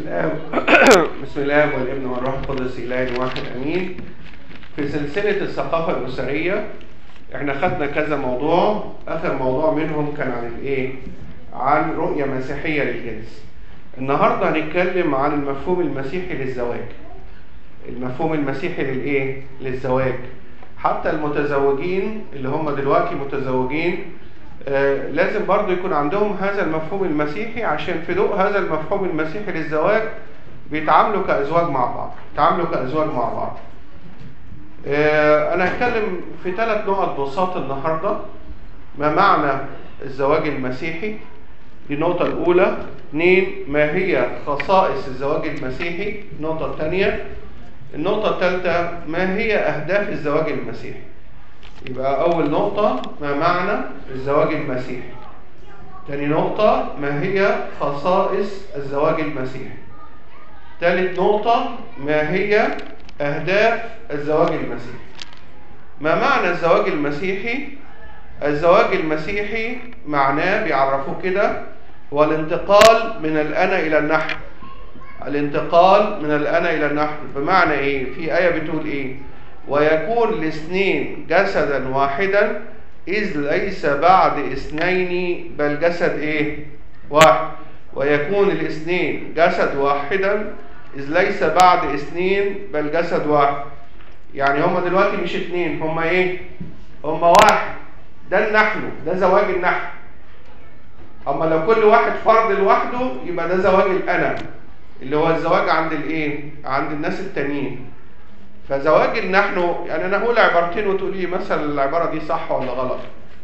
الآب بسم الله والابن والروح القدس إله واحد أمين في سلسلة الثقافة الأسرية احنا خدنا كذا موضوع آخر موضوع منهم كان عن الإيه؟ عن رؤية مسيحية للجنس النهاردة هنتكلم عن المفهوم المسيحي للزواج المفهوم المسيحي للإيه؟ للزواج حتى المتزوجين اللي هم دلوقتي متزوجين آه، لازم برضو يكون عندهم هذا المفهوم المسيحي عشان في ضوء هذا المفهوم المسيحي للزواج بيتعاملوا كأزواج مع بعض بيتعاملوا كأزواج مع بعض آه، أنا هتكلم في ثلاث نقط بساط النهاردة ما معنى الزواج المسيحي دي النقطة الأولى اثنين ما هي خصائص الزواج المسيحي النقطة الثانية النقطة الثالثة ما هي أهداف الزواج المسيحي يبقى أول نقطة ما معنى الزواج المسيحي تاني نقطة ما هي خصائص الزواج المسيحي تالت نقطة ما هي أهداف الزواج المسيحي ما معنى الزواج المسيحي الزواج المسيحي معناه بيعرفوه كده هو الانتقال من الأنا إلى النحن الانتقال من الأنا إلى النحن بمعنى إيه في آية بتقول إيه ويكون الاثنين جسدا واحدا إذ ليس بعد اثنين بل جسد إيه؟ واحد ويكون الاثنين جسد واحدا إذ ليس بعد اثنين بل جسد واحد يعني هما دلوقتي مش اثنين هما إيه؟ هما واحد ده النحن ده زواج النحن أما لو كل واحد فرد لوحده يبقى ده زواج الأنا اللي هو الزواج عند الإيه؟ عند الناس التانيين فزواج النحن يعني انا هقول عبارتين وتقول لي مثلا العباره دي صح ولا غلط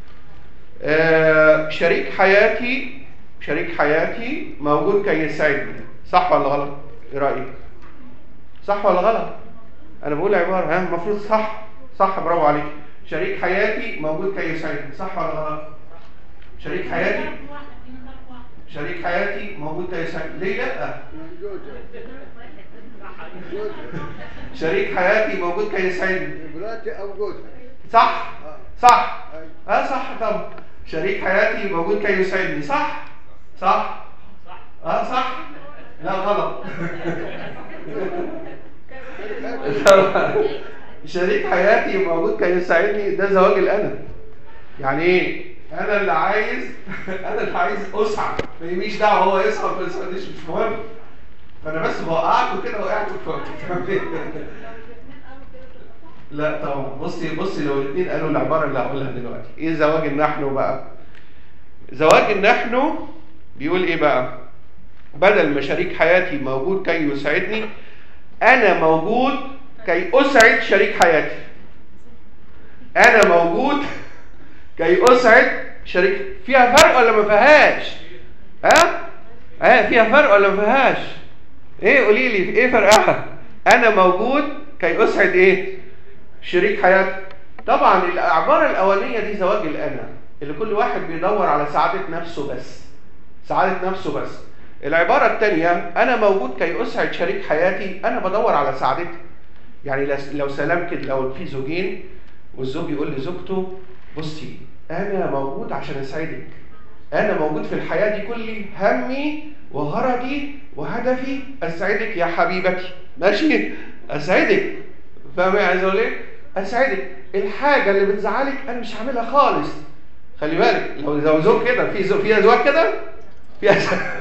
آه شريك حياتي شريك حياتي موجود كي يسعدني صح ولا غلط ايه رايك صح ولا غلط انا بقول عباره ها المفروض صح صح برافو عليك شريك حياتي موجود كي يسعدني صح ولا غلط شريك حياتي شريك حياتي موجود كي يسعدني ليه لا شريك حياتي موجود كي يسعدني مراتي او جوزها صح صح اه صح طب شريك حياتي موجود كي يسعدني صح صح اه صح لا غلط شريك حياتي موجود كي يساعدني ده زواج الانا يعني ايه انا اللي عايز انا اللي عايز اسعد ما يميش دعوه هو يسعد ما يسعدنيش مش مهم فانا بس بوقعكم كده وقعتوا في لا طبعا بصي بصي لو الاثنين قالوا العباره اللي هقولها دلوقتي ايه زواج النحن بقى زواج النحن بيقول ايه بقى بدل ما شريك حياتي موجود كي يسعدني انا موجود كي اسعد شريك حياتي انا موجود كي اسعد شريك فيها فرق ولا ما فيهاش ها ها فيها فرق ولا ما فيهاش ايه قولي لي ايه فرقها انا موجود كي اسعد ايه شريك حياتي طبعا العباره الاولانيه دي زواج الانا اللي كل واحد بيدور على سعاده نفسه بس سعاده نفسه بس العباره الثانيه انا موجود كي اسعد شريك حياتي انا بدور على سعادتي يعني لو سلام كده لو في زوجين والزوج يقول لزوجته بصي انا موجود عشان اسعدك انا موجود في الحياه دي كل همي وغرضي وهدفي اسعدك يا حبيبتي ماشي اسعدك فاهم ايه عايز اقول ايه اسعدك الحاجه اللي بتزعلك انا مش هعملها خالص خلي بالك لو لو زوج كده في زوج في ازواج كده في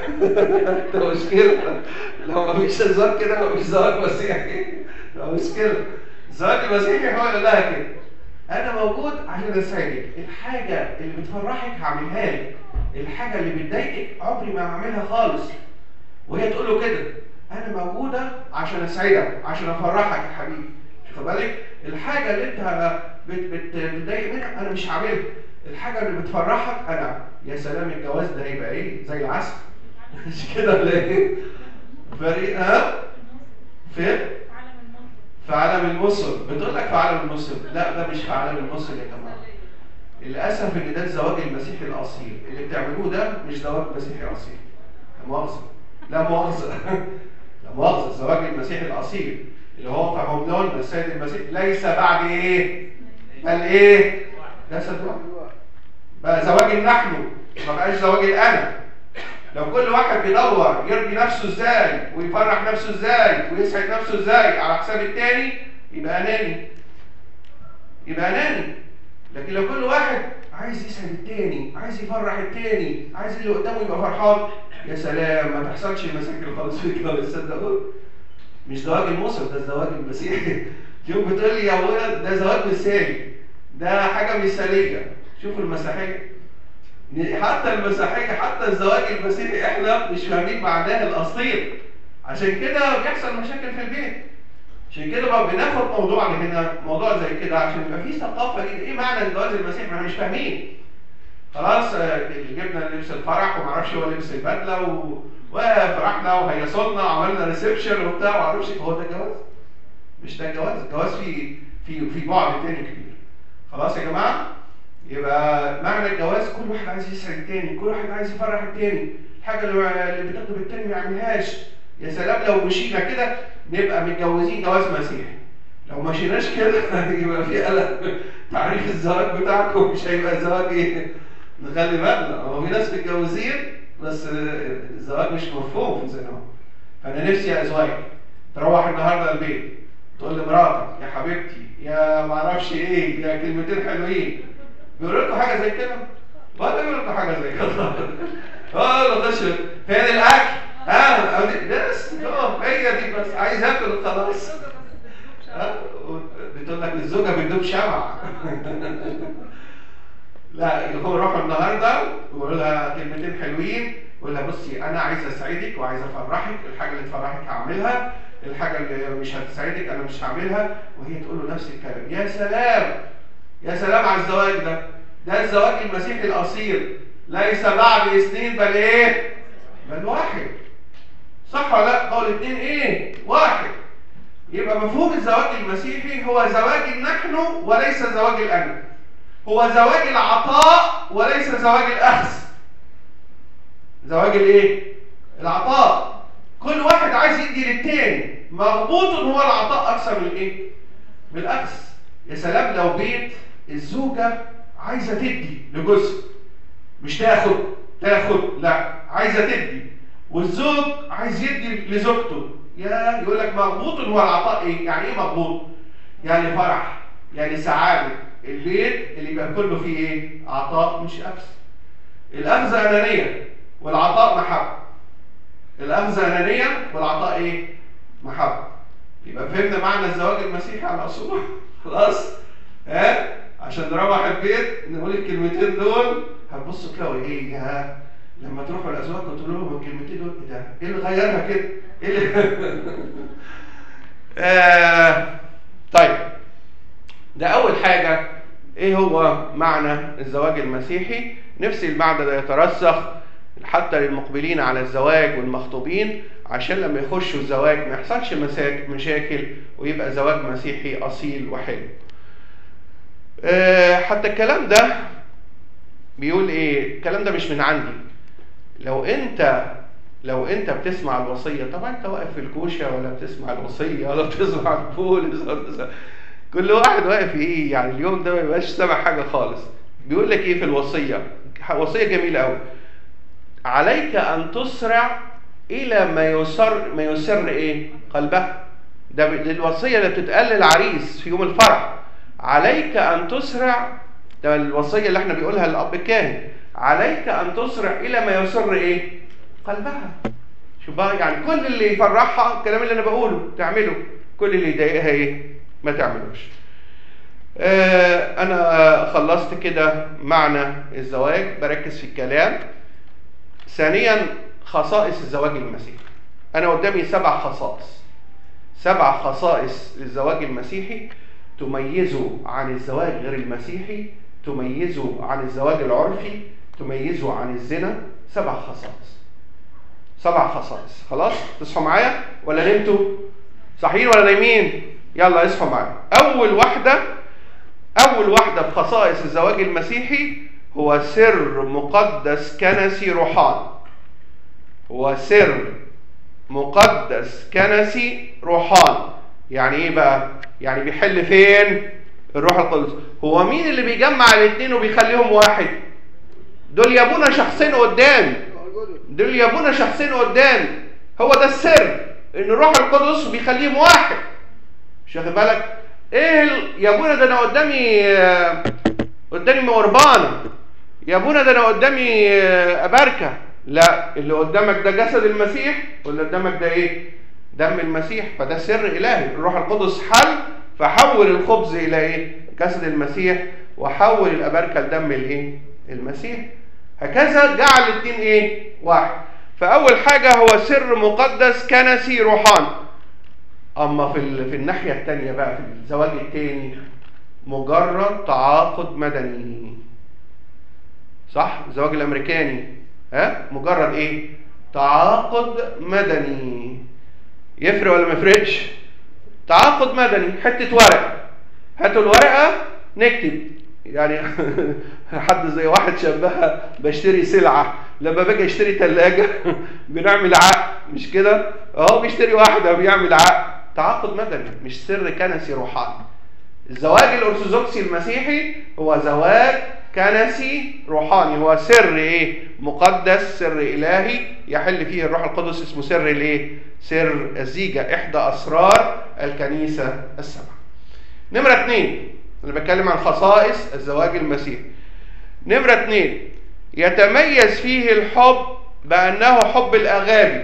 ده مشكله لو ما فيش ازواج كده ما فيش زواج مسيحي ده مشكله الزواج المسيحي هو اللي لها كده انا موجود عشان اسعدك الحاجه اللي بتفرحك هعملها لك الحاجه اللي بتضايقك عمري ما هعملها خالص وهي تقول له كده انا موجوده عشان اسعدك عشان افرحك يا حبيبي خد بالك الحاجه اللي انت بت بت بتضايق منها انا مش هعملها الحاجه اللي بتفرحك انا يا سلام الجواز ده هيبقى ايه زي العسل مش كده ولا ايه فريق ها في في عالم المصر بتقول لك في عالم المصر لا ده مش في عالم المصر يا جماعه للاسف ان ده الزواج المسيحي الاصيل اللي بتعملوه ده مش زواج مسيحي اصيل لا مؤاخذه لا مؤاخذه لا مؤاخذه الزواج المسيحي الاصيل اللي هو فهمنا لنا السيد المسيح ليس بعد ايه بل ايه جسد واحد بقى زواج النحن ما بقاش زواج الانا لو كل واحد بيدور يرضي نفسه ازاي ويفرح نفسه ازاي ويسعد نفسه ازاي على حساب التاني يبقى اناني يبقى اناني لكن لو كل واحد عايز يسعد التاني عايز يفرح التاني عايز اللي قدامه يبقى فرحان يا سلام ما تحصلش المشاكل خالص في الجواز صدقوا مش زواج المصر ده الزواج المسيحي يوم بتقول لي يا ابويا ده زواج مثالي ده حاجه مثاليه شوفوا المسيحيه حتى المسيحيه حتى الزواج المسيحي احنا مش فاهمين معناه الاصيل عشان كده بيحصل مشاكل في البيت عشان كده بقى بناخد موضوع هنا موضوع زي كده عشان يبقى في ثقافه كده ايه معنى الجواز المسيحي احنا مش فاهمين خلاص آه، جبنا لبس الفرح وما اعرفش هو لبس البدله و... وفرحنا وهيصلنا وعملنا ريسبشن وبتاع ما اعرفش هو ده جواز مش ده جواز الجواز فيه في في بعد تاني كبير خلاص يا جماعه يبقى معنى الجواز كل واحد عايز يسعد التاني كل واحد عايز يفرح التاني الحاجه اللي اللي بتاخده التاني ما يعملهاش يا سلام لو مشينا كده نبقى متجوزين جواز مسيحي لو مشيناش كده يبقى في قلق تعريف الزواج بتاعكم مش هيبقى زواج ايه نخلي بالنا هو في ناس متجوزين بس الزواج مش مفهوم في ذهنهم فانا نفسي يا ازواج تروح النهارده البيت تقول لمراتك يا حبيبتي يا معرفش ايه يا كلمتين حلوين بيقولوا لكم حاجه زي كده ولا بيقولوا لكم حاجه زي كده اه خش فين الاكل ها بس اه هي دي بس عايز اكل خلاص ها بتقول لك الزوجه بتدوب شمع لا يقوم يروحوا النهارده ويقولوا لها كلمتين حلوين يقول لها بصي انا عايز اسعدك وعايز افرحك الحاجه اللي تفرحك هعملها الحاجه اللي مش هتسعدك انا مش هعملها وهي تقول له نفس الكلام يا سلام يا سلام على الزواج ده ده الزواج المسيحي الاصيل ليس بعد اثنين بل ايه بل واحد صح ولا لا قول اثنين ايه واحد يبقى مفهوم الزواج المسيحي هو زواج النحن وليس زواج الانا هو زواج العطاء وليس زواج الاخذ زواج الايه العطاء كل واحد عايز يدي للتاني مغبوط هو العطاء اكثر من الايه من الاخذ يا سلام لو بيت الزوجه عايزه تدي لجوزها مش تاخد تاخد لا عايزه تدي والزوج عايز يدي لزوجته يا يقول لك مغبوط هو العطاء ايه يعني ايه مغبوط يعني فرح يعني سعاده البيت اللي يبقى كله فيه ايه عطاء مش اخذ الاخذ انانيه والعطاء محبه الاخذ انانيه والعطاء ايه محبه يبقى فهمنا معنى الزواج المسيحي على اصوله خلاص ها عشان نروح البيت نقول الكلمتين دول هتبصوا تلاقوا ايه يا لما تروحوا الازواج وتقولوا لهم الكلمتين دول ايه ده؟ ايه اللي غيرها كده؟ ايه اللي آه طيب ده اول حاجه ايه هو معنى الزواج المسيحي؟ نفسي المعنى ده يترسخ حتى للمقبلين على الزواج والمخطوبين عشان لما يخشوا الزواج ما يحصلش مشاكل ويبقى زواج مسيحي اصيل وحلو. أه حتى الكلام ده بيقول ايه؟ الكلام ده مش من عندي. لو انت لو انت بتسمع الوصيه طبعا انت واقف في الكوشه ولا بتسمع الوصيه ولا بتسمع البولس ولا كل واحد واقف ايه يعني اليوم ده ما يبقاش سامع حاجه خالص. بيقول لك ايه في الوصيه؟ وصيه جميله قوي. عليك ان تسرع الى ما يسر ما يسر ايه قلبها ده الوصيه اللي بتتقال للعريس في يوم الفرح عليك ان تسرع ده الوصيه اللي احنا بيقولها للاب الكاهن عليك ان تسرع الى ما يسر ايه قلبها شوف بقى يعني كل اللي يفرحها الكلام اللي انا بقوله تعمله كل اللي يضايقها ايه ما تعملوش آه انا خلصت كده معنى الزواج بركز في الكلام ثانيا خصائص الزواج المسيحي انا قدامي سبع خصائص سبع خصائص للزواج المسيحي تميزه عن الزواج غير المسيحي تميزه عن الزواج العرفي تميزه عن الزنا سبع خصائص سبع خصائص خلاص تصحوا معايا ولا نمتوا صحيين ولا نايمين يلا اصحوا معايا اول واحده اول واحده في خصائص الزواج المسيحي هو سر مقدس كنسي روحاني هو سر مقدس كنسي روحاني يعني ايه بقى يعني بيحل فين الروح القدس هو مين اللي بيجمع الاثنين وبيخليهم واحد دول يابونا شخصين قدام دول يا ابونا شخصين قدامي هو ده السر ان الروح القدس بيخليهم واحد مش واخد بالك ايه ال... يا ابونا ده انا قدامي آه، قدامي موربانه يا ابونا ده انا قدامي آه، اباركه لا اللي قدامك ده جسد المسيح واللي قدامك ده ايه دم المسيح فده سر الهي الروح القدس حل فحول الخبز الى ايه جسد المسيح وحول الاباركه لدم الايه المسيح هكذا جعل الاثنين ايه واحد فاول حاجه هو سر مقدس كنسي روحاني اما في ال- في الناحيه الثانيه بقى في الزواج الثاني مجرد تعاقد مدني صح الزواج الامريكاني ها مجرد ايه تعاقد مدني يفرق ولا ما يفرقش تعاقد مدني حته ورقه هاتوا الورقه نكتب يعني حد زي واحد شبهها بشتري سلعه لما باجي اشتري ثلاجه بنعمل عقد مش كده اهو بيشتري واحده بيعمل عقد تعاقد مدني مش سر كنسي روحاني الزواج الارثوذكسي المسيحي هو زواج كنسي روحاني هو سر ايه مقدس سر الهي يحل فيه الروح القدس اسمه سر الايه سر الزيجه احدى اسرار الكنيسه السبعه نمره اثنين انا بتكلم عن خصائص الزواج المسيحي نمره اثنين يتميز فيه الحب بانه حب الاغابي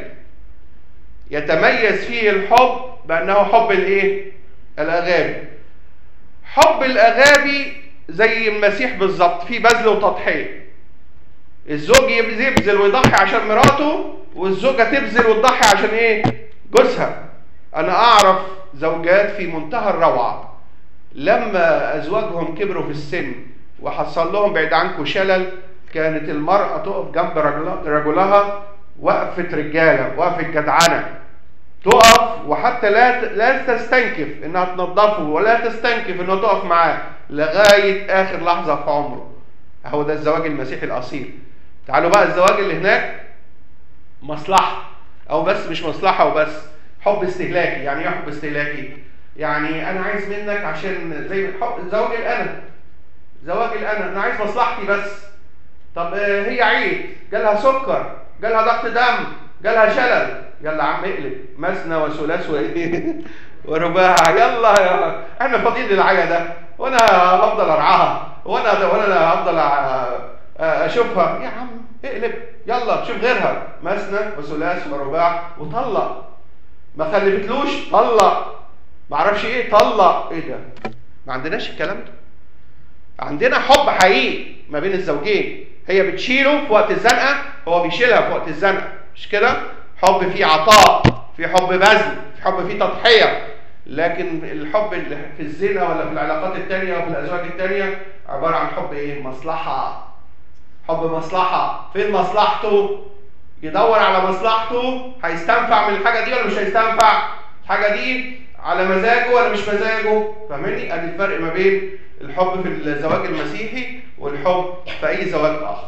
يتميز فيه الحب بانه حب الايه الاغابي حب الاغابي زي المسيح بالظبط في بذل وتضحيه الزوج يبذل ويضحي عشان مراته والزوجه تبذل وتضحي عشان ايه جوزها انا اعرف زوجات في منتهى الروعه لما ازواجهم كبروا في السن وحصل لهم بعيد عنكم شلل كانت المراه تقف جنب رجل- رجلها وقفه رجاله وقفه جدعنه تقف وحتى لا لا تستنكف انها تنظفه ولا تستنكف انها تقف معاه لغايه اخر لحظه في عمره هو ده الزواج المسيحي الاصيل تعالوا بقى الزواج اللي هناك مصلحه او بس مش مصلحه وبس حب استهلاكي يعني ايه حب استهلاكي يعني انا عايز منك عشان زي حب زواج الانا زواج الانا انا عايز مصلحتي بس طب آه، هي عيد جالها سكر جالها ضغط دم جالها شلل يلا يا عم اقلب مثنى وثلاث وايه ورباع يلا يا احنا فاضيين للعيا ده وانا هفضل ارعاها وانا وانا هفضل أ- اشوفها يا عم اقلب يلا شوف غيرها مثنى وثلاث ورباع وطلق ما خلفتلوش طلق ما اعرفش ايه طلق ايه ده ما عندناش الكلام ده عندنا حب حقيقي ما بين الزوجين هي بتشيله في وقت الزنقه هو بيشيلها في وقت الزنقه مش كده حب فيه عطاء في حب بذل في حب فيه تضحيه لكن الحب اللي في الزنا ولا في العلاقات التانية وفي الازواج التانية عباره عن حب ايه مصلحه حب مصلحه فين مصلحته يدور على مصلحته هيستنفع من الحاجه دي ولا مش هيستنفع الحاجه دي على مزاجه ولا مش مزاجه فاهمني ادي الفرق ما بين الحب في الزواج المسيحي والحب في اي زواج اخر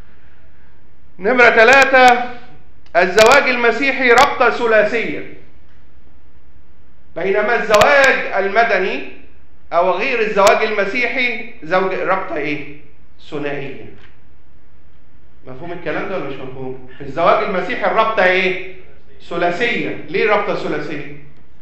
نمرة ثلاثة الزواج المسيحي ربطة ثلاثية بينما الزواج المدني أو غير الزواج المسيحي زوج ربطة إيه؟ ثنائية مفهوم الكلام ده ولا مش مفهوم؟ في الزواج المسيحي الربطة إيه؟ ثلاثية ليه ربطة ثلاثية؟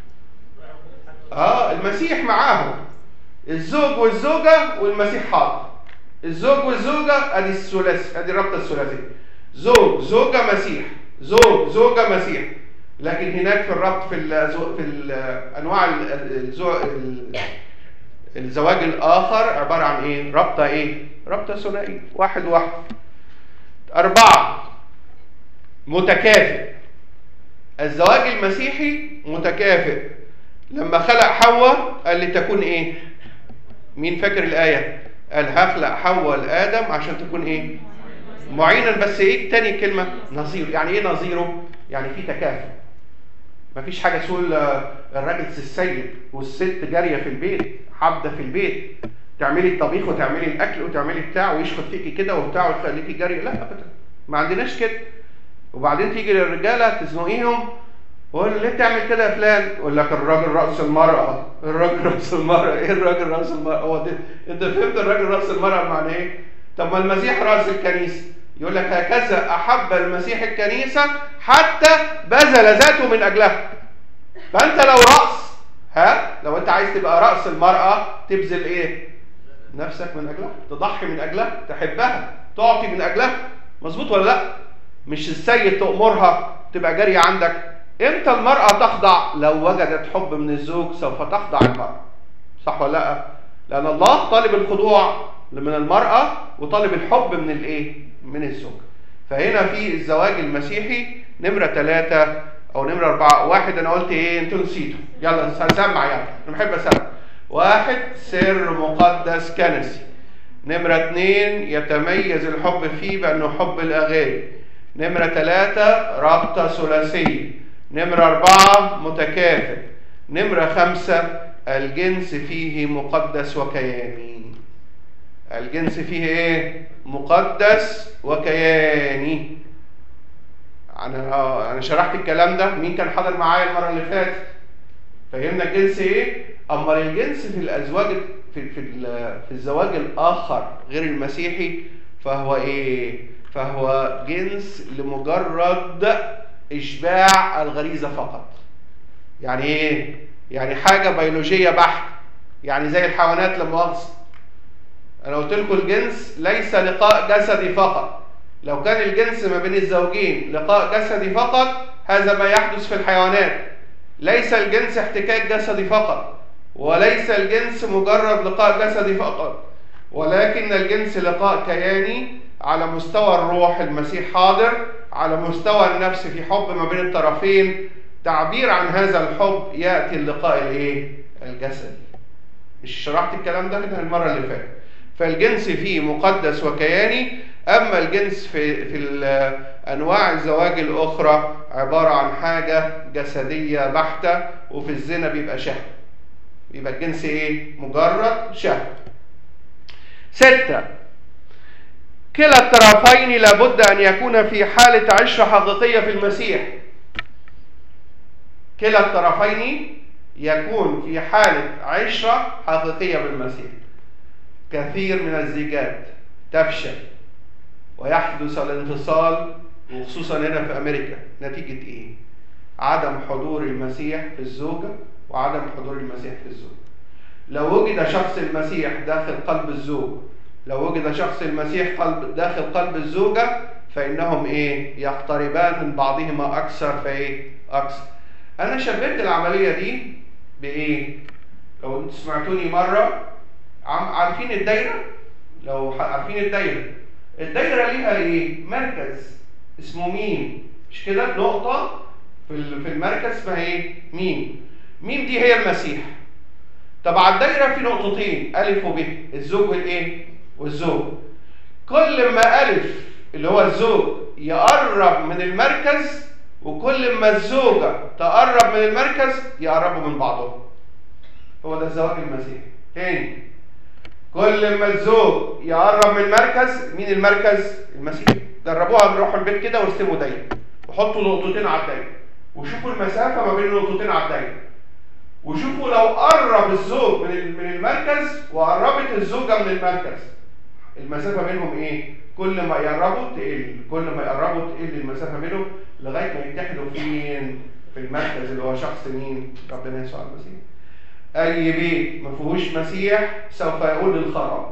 اه المسيح معاهم الزوج والزوجة والمسيح حاضر الزوج والزوجة ادي الثلاثي ادي الرابطة الثلاثية زوج زوجة مسيح زوج زوجة مسيح لكن هناك في الربط في الزو... في ال- انواع ال- الزو... ال- الزواج الاخر عبارة عن ايه رابطة ايه رابطة ثنائية واحد واحد أربعة متكافئ الزواج المسيحي متكافئ لما خلق حواء قال لتكون ايه مين فاكر الآية قال هخلق حواء لآدم عشان تكون ايه معينا بس ايه تاني كلمة نظير يعني ايه نظيره يعني في تكافؤ مفيش حاجة تقول آه، الراجل السيد والست جارية في البيت حابدة في البيت تعملي الطبيخ وتعملي الاكل وتعملي بتاع ويشخط فيكي كده وبتاع ويخليكي جارية لا ابدا ما عندناش كده وبعدين تيجي للرجاله تزنقيهم وقول ليه تعمل كده يا فلان؟ يقول لك الراجل راس المرأة، الراجل راس المرأة، ايه الراجل راس المرأة؟ هو ده انت فهمت الراجل راس المرأة معناه ايه؟ طب ما المسيح راس الكنيسة، يقول لك هكذا احب المسيح الكنيسه حتى بذل ذاته من اجلها فانت لو راس ها لو انت عايز تبقى راس المراه تبذل ايه نفسك من اجلها تضحي من اجلها تحبها تعطي من اجلها مظبوط ولا لا مش السيد تأمرها تبقى جارية عندك امتى المرأة تخضع لو وجدت حب من الزوج سوف تخضع المرأة صح ولا لا لأن الله طالب الخضوع من المرأة وطالب الحب من الايه من الزوج فهنا في الزواج المسيحي نمرة ثلاثة أو نمرة أربعة واحد أنا قلت إيه أنتوا نسيتوا يلا هسمع يلا أنا بحب أسمع واحد سر مقدس كنسي نمرة اثنين يتميز الحب فيه بأنه حب الأغاني نمرة ثلاثة رابطة ثلاثية نمرة أربعة متكافئ نمرة خمسة الجنس فيه مقدس وكياني الجنس فيه ايه مقدس وكياني انا انا شرحت الكلام ده مين كان حاضر معايا المره اللي فاتت فهمنا الجنس ايه اما الجنس في الازواج في في في الزواج الاخر غير المسيحي فهو ايه فهو جنس لمجرد اشباع الغريزه فقط يعني ايه يعني حاجه بيولوجيه بحت يعني زي الحيوانات لما مؤاخذه انا قلت لكم الجنس ليس لقاء جسدي فقط لو كان الجنس ما بين الزوجين لقاء جسدي فقط هذا ما يحدث في الحيوانات ليس الجنس احتكاك جسدي فقط وليس الجنس مجرد لقاء جسدي فقط ولكن الجنس لقاء كياني على مستوى الروح المسيح حاضر على مستوى النفس في حب ما بين الطرفين تعبير عن هذا الحب ياتي اللقاء الايه الجسدي مش شرحت الكلام ده كده المره اللي فاتت فالجنس فيه مقدس وكياني اما الجنس في في انواع الزواج الاخرى عباره عن حاجه جسديه بحته وفي الزنا بيبقى شهوه يبقى الجنس ايه مجرد شهوه ستة كلا الطرفين لابد ان يكون في حاله عشره حقيقيه في المسيح كلا الطرفين يكون في حاله عشره حقيقيه بالمسيح كثير من الزيجات تفشل ويحدث الانفصال وخصوصا هنا في امريكا نتيجه ايه عدم حضور المسيح في الزوجه وعدم حضور المسيح في الزوج لو وجد شخص المسيح داخل قلب الزوج لو وجد شخص المسيح قلب داخل قلب الزوجة فإنهم إيه؟ يقتربان من بعضهما أكثر فإيه؟ أكثر. أنا شبهت العملية دي بإيه؟ لو أنتوا سمعتوني مرة عارفين الدايرة؟ لو عارفين الدايرة الدايرة ليها إيه؟ مركز اسمه ميم مش كده؟ نقطة في في المركز اسمها إيه؟ ميم. ميم دي هي المسيح. طب على الدايرة في نقطتين ألف وب الزوج والإيه؟ والزوج. كل ما ألف اللي هو الزوج يقرب من المركز وكل ما الزوجة تقرب من المركز يقربوا من بعضهم. هو ده الزواج المسيحي. تاني كل ما الزوج يقرب من المركز مين المركز؟ المسيح. دربوها بروحوا البيت كده وارسموا دايره وحطوا نقطتين على الدايره وشوفوا المسافه ما بين النقطتين على الدايره وشوفوا لو قرب الزوج من من المركز وقربت الزوجه من المركز المسافه بينهم ايه؟ كل ما يقربوا تقل كل ما يقربوا تقل المسافه بينهم لغايه ما يتحدوا فين؟ في المركز اللي هو شخص مين؟ ربنا يسوع المسيح. اي بيت ما فيهوش مسيح سوف يقول للخراب.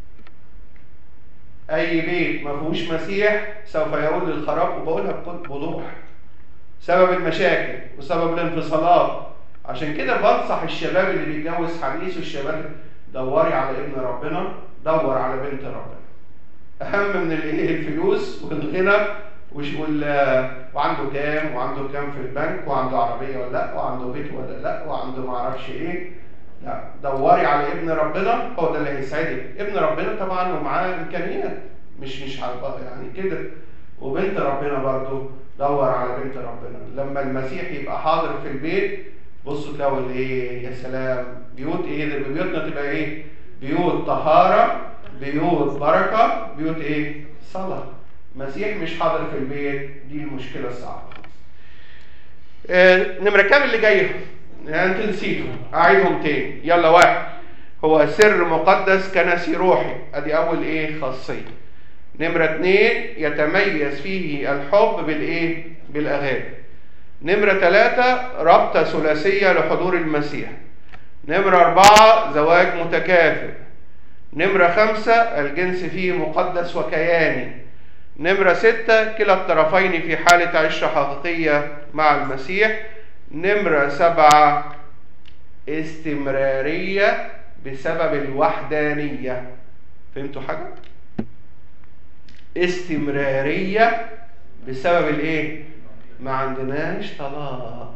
اي بيت ما فيهوش مسيح سوف يقول للخراب وبقولها بكل وضوح. سبب المشاكل وسبب الانفصالات عشان كده بنصح الشباب اللي بيتجوز حديث والشباب دوري على ابن ربنا دور على بنت ربنا اهم من الايه الفلوس والغنى وال وعنده كام وعنده كام في البنك وعنده عربيه ولا لا وعنده بيت ولا لا وعنده ما اعرفش ايه لا دوري على ابن ربنا هو ده اللي هيسعدك ابن ربنا طبعا ومعاه امكانيات مش مش يعني كده وبنت ربنا برضو دور على بنت ربنا لما المسيح يبقى حاضر في البيت بصوا تلاقوا الايه يا سلام بيوت ايه ده بيوتنا تبقى ايه بيوت طهاره بيوت بركه بيوت ايه صلاه مسيح مش حاضر في البيت دي المشكله الصعبه آه نمره كام اللي جايه يعني انتوا نسيتوا اعيدهم تاني يلا واحد هو سر مقدس كنسي روحي ادي اول ايه خاصيه نمرة اتنين يتميز فيه الحب بالإيه؟ بالأغاني نمرة ثلاثة ربطة ثلاثية لحضور المسيح نمرة أربعة زواج متكافئ نمرة خمسة الجنس فيه مقدس وكياني نمرة ستة كلا الطرفين في حالة عشرة حقيقية مع المسيح نمرة سبعة استمرارية بسبب الوحدانية فهمتوا حاجة؟ استمرارية بسبب الايه؟ ما عندناش طلاق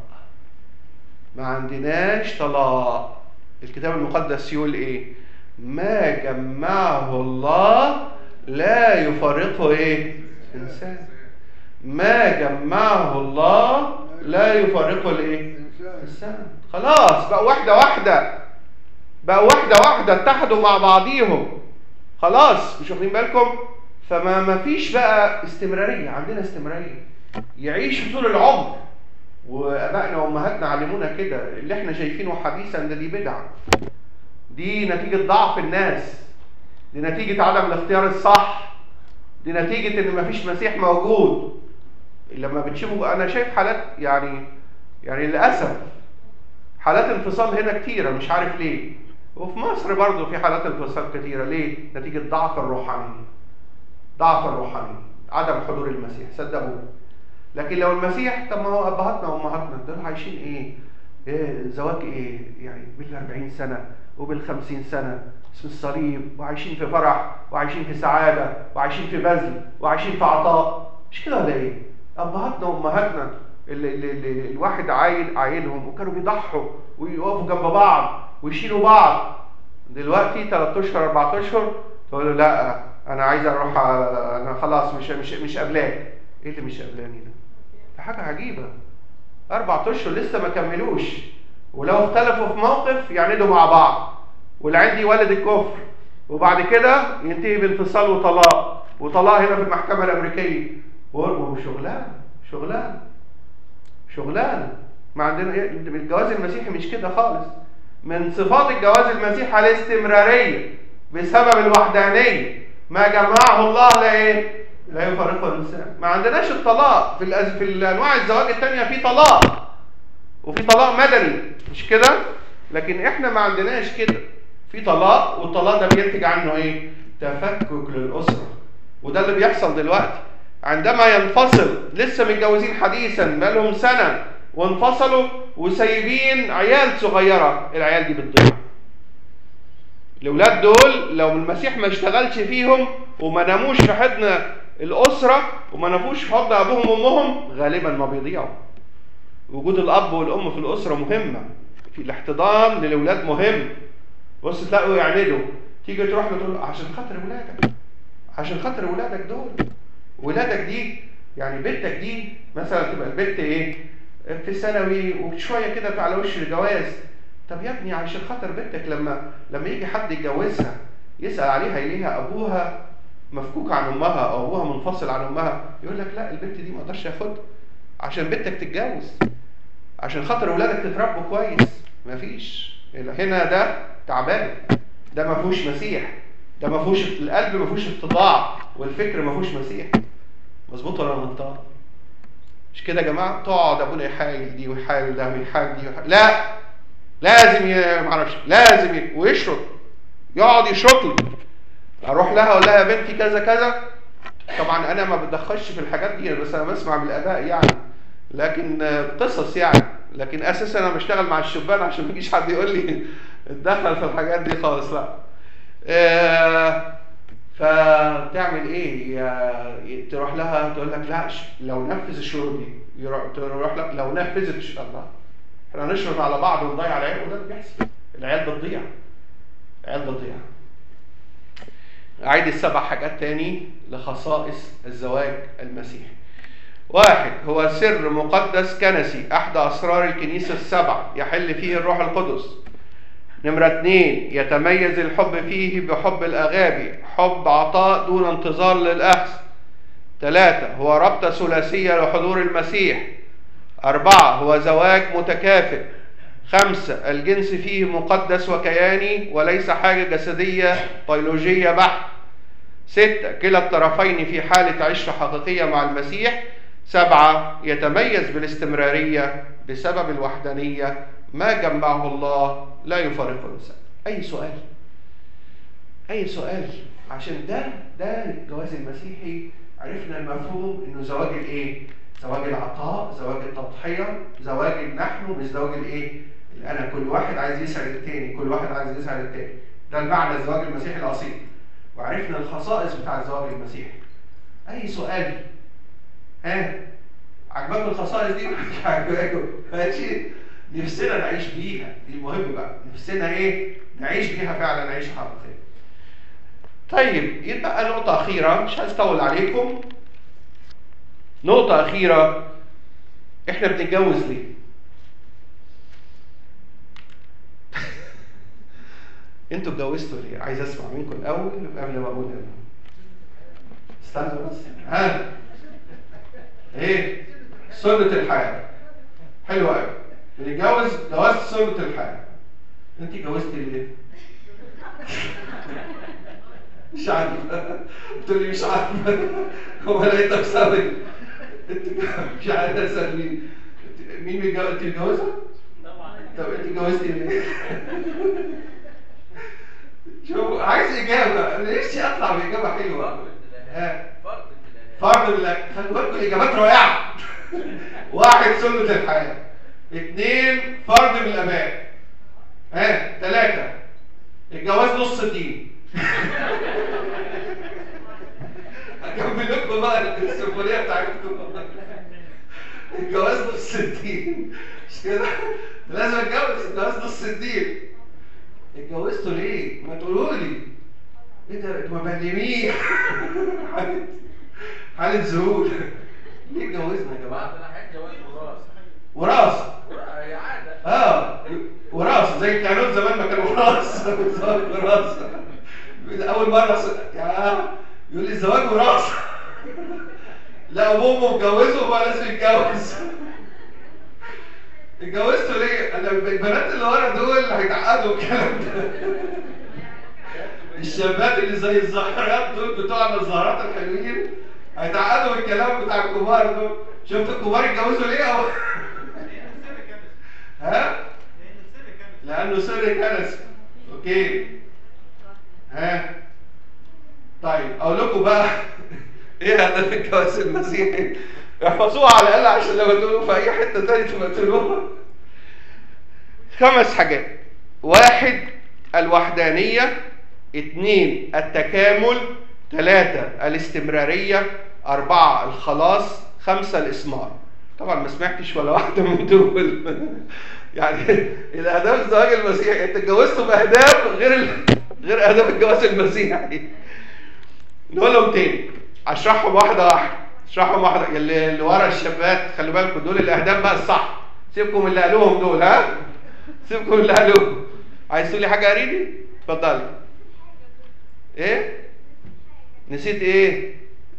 ما عندناش طلاق الكتاب المقدس يقول ايه؟ ما جمعه الله لا يفرقه ايه؟ انسان ما جمعه الله لا يفرقه الايه؟ انسان خلاص بقى واحدة واحدة بقى واحدة واحدة اتحدوا مع بعضيهم خلاص مش واخدين بالكم فما ما فيش بقى استمرارية عندنا استمرارية يعيش طول العمر وابائنا وامهاتنا علمونا كده اللي احنا شايفينه حديثا ده دي بدعة دي نتيجة ضعف الناس دي نتيجة عدم الاختيار الصح دي نتيجة ان مفيش مسيح موجود لما بتشوفوا انا شايف حالات يعني يعني للاسف حالات انفصال هنا كتيرة مش عارف ليه وفي مصر برضه في حالات انفصال كتيرة ليه؟ نتيجة ضعف الروحانية ضعف الروحانية عدم حضور المسيح صدقوني لكن لو المسيح طب ما هو ابهاتنا وامهاتنا دول عايشين ايه؟ إيه زواج ايه؟ يعني بال 40 سنة وبال 50 سنة اسم الصليب وعايشين في فرح وعايشين في سعادة وعايشين في بذل وعايشين في عطاء مش كده ولا ايه؟ ابهاتنا وامهاتنا اللي, اللي, اللي الواحد عاين عاينهم وكانوا بيضحوا ويقفوا جنب بعض ويشيلوا بعض دلوقتي 3 اشهر 4 اشهر تقول له لا انا عايز اروح انا خلاص مش مش مش قبلاك ايه اللي مش قبلاني ده؟ ده حاجه عجيبه اربع اشهر لسه ما كملوش ولو اختلفوا في موقف يعندوا مع بعض والعند يولد الكفر وبعد كده ينتهي بانفصال وطلاق وطلاق هنا في المحكمه الامريكيه وهو شغلانه شغلانه شغلانه ما عندنا إيه؟ الجواز المسيحي مش كده خالص من صفات الجواز المسيحي الاستمراريه بسبب الوحدانيه ما جمعه الله لا ايه لا يفرقه الانسان ما عندناش الطلاق في الأز... في الانواع الزواج الثانيه في طلاق وفي طلاق مدني مش كده لكن احنا ما عندناش كده في طلاق والطلاق ده بينتج عنه ايه تفكك للاسره وده اللي بيحصل دلوقتي عندما ينفصل لسه متجوزين حديثا بقالهم سنه وانفصلوا وسايبين عيال صغيره العيال دي بتضيع الاولاد دول لو المسيح ما اشتغلش فيهم وما ناموش في حضن الاسره وما ناموش في حضن ابوهم وامهم غالبا ما بيضيعوا وجود الاب والام في الاسره مهمه في الاحتضان للاولاد مهم بص تلاقوا يعندوا تيجي تروح له تقول له عشان خاطر ولادك عشان خاطر ولادك دول ولادك دي يعني بنتك دي مثلا تبقى البنت ايه في ثانوي وشويه كده على وش الجواز طب يا ابني عشان خاطر بنتك لما لما يجي حد يتجوزها يسال عليها يلاقيها ابوها مفكوك عن امها او ابوها منفصل عن امها يقول لك لا البنت دي ما اقدرش اخدها عشان بنتك تتجوز عشان خاطر ولادك تتربوا كويس مفيش هنا ده تعبان ده ما فيهوش مسيح ده ما فيهوش القلب ما فيهوش اتضاع والفكر ما فيهوش مسيح مظبوط ولا غلطان مش كده يا جماعه تقعد ابونا يحايل دي ويحايل ده ويحايل دي ويحايل. لا لازم ي... معرفش لازم ي... ويشرط يقعد يشرط لي اروح لها اقول لها يا بنتي كذا كذا طبعا انا ما بتدخلش في الحاجات دي بس انا بسمع من الاباء يعني لكن قصص يعني لكن اساسا انا بشتغل مع الشبان عشان ما يجيش حد يقول لي اتدخل في الحاجات دي خالص لا آه فتعمل ايه يا تروح لها تقول لك لا لو نفذ الشروط دي تروح لك لو نفذت الشروط الله احنا نشرط على بعض ونضيع العيال وده اللي بيحصل العيال بتضيع العيال بتضيع أعيد السبع حاجات تاني لخصائص الزواج المسيحي واحد هو سر مقدس كنسي أحد أسرار الكنيسة السبع يحل فيه الروح القدس نمرة اثنين يتميز الحب فيه بحب الأغابي حب عطاء دون انتظار للأخذ ثلاثة هو ربطة ثلاثية لحضور المسيح أربعة هو زواج متكافئ خمسة الجنس فيه مقدس وكياني وليس حاجة جسدية بيولوجية بحت ستة كلا الطرفين في حالة عشرة حقيقية مع المسيح سبعة يتميز بالاستمرارية بسبب الوحدانية ما جمعه الله لا يفارقه الإنسان أي سؤال أي سؤال عشان ده ده الجواز المسيحي عرفنا المفهوم إنه زواج الإيه؟ زواج العطاء، زواج التضحية، زواج النحن مش زواج الإيه؟ الأنا كل واحد عايز يسعد التاني، كل واحد عايز يسعد التاني. ده المعنى الزواج المسيحي الأصيل. وعرفنا الخصائص بتاع الزواج المسيحي. أي سؤال؟ ها؟ عجبكم الخصائص دي؟ مش عجبكم؟ ماشي؟ نفسنا نعيش بيها، دي المهم بقى، نفسنا إيه؟ نعيش بيها فعلا عيش حقيقية. طيب يبقى نقطة أخيرة مش عايز أطول عليكم. نقطة أخيرة إحنا بنتجوز ليه؟ انتوا اتجوزتوا ليه؟ عايز اسمع منكم الاول قبل ما اقول انا. استنوا بس ها ايه؟ سنة الحياة حلو قوي بنتجوز جواز سنة الحياة انت اتجوزتي ليه؟ مش عارفة قلت لي مش عارفة هو لقيتها بسبب انت مش عارفة اسال مين مين بيتجوز انت متجوزة؟ طب انت اتجوزتي ليه؟ شوف عايز اجابه نفسي اطلع باجابه حلوه ها فرض بالله خلي بالكم الاجابات رائعه واحد سنه الحياه اثنين فرض من الاباء ها ثلاثه الجواز نص الدين هكمل لكم بقى السيمفونيه بتاعتكم الجواز نص الدين مش كده لازم اتجوز الجواز نص الدين اتجوزتوا ليه؟ ما تقولوا لي ايه ده انتوا مبلمين حالة حالة ذهول ليه اتجوزنا يا جماعه؟ وراثة اه وراثة زي الكهنوت زمان ما كانوا وراثة الزواج وراثة اول مرة س... يا يقول لي الزواج وراثة لا ابوه وامه اتجوزوا وهو لازم يتجوز اتجوزتوا ليه؟ انا البنات اللي ورا دول هيتعقدوا الكلام ده الشباب اللي زي الزهرات دول بتوع الزهرات الحلوين هيتعقدوا الكلام بتاع الكبار دول شفت الكبار اتجوزوا ليه أو... ها؟ لأنه سر كنسي اوكي ها طيب اقول لكم بقى ايه هدف الجواز المسيحي احفظوها على الاقل عشان لما تقولوا في اي حته تاني تبقى تقولوها خمس حاجات واحد الوحدانيه اثنين التكامل ثلاثة الاستمرارية أربعة الخلاص خمسة الإثمار طبعا ما سمعتش ولا واحدة من دول يعني الأهداف الزواج المسيحي أنت اتجوزتوا بأهداف غير ال... غير أهداف الجواز المسيحي نقولهم تاني أشرحهم واحدة واحدة اشرحهم واحدة اللي, اللي ورا الشابات خلوا بالكم دول الأهداف بقى الصح سيبكم اللي قالوهم دول ها سيبكم اللي قالوهم عايز تقولي حاجة يا ريدي؟ اتفضلي ايه نسيت ايه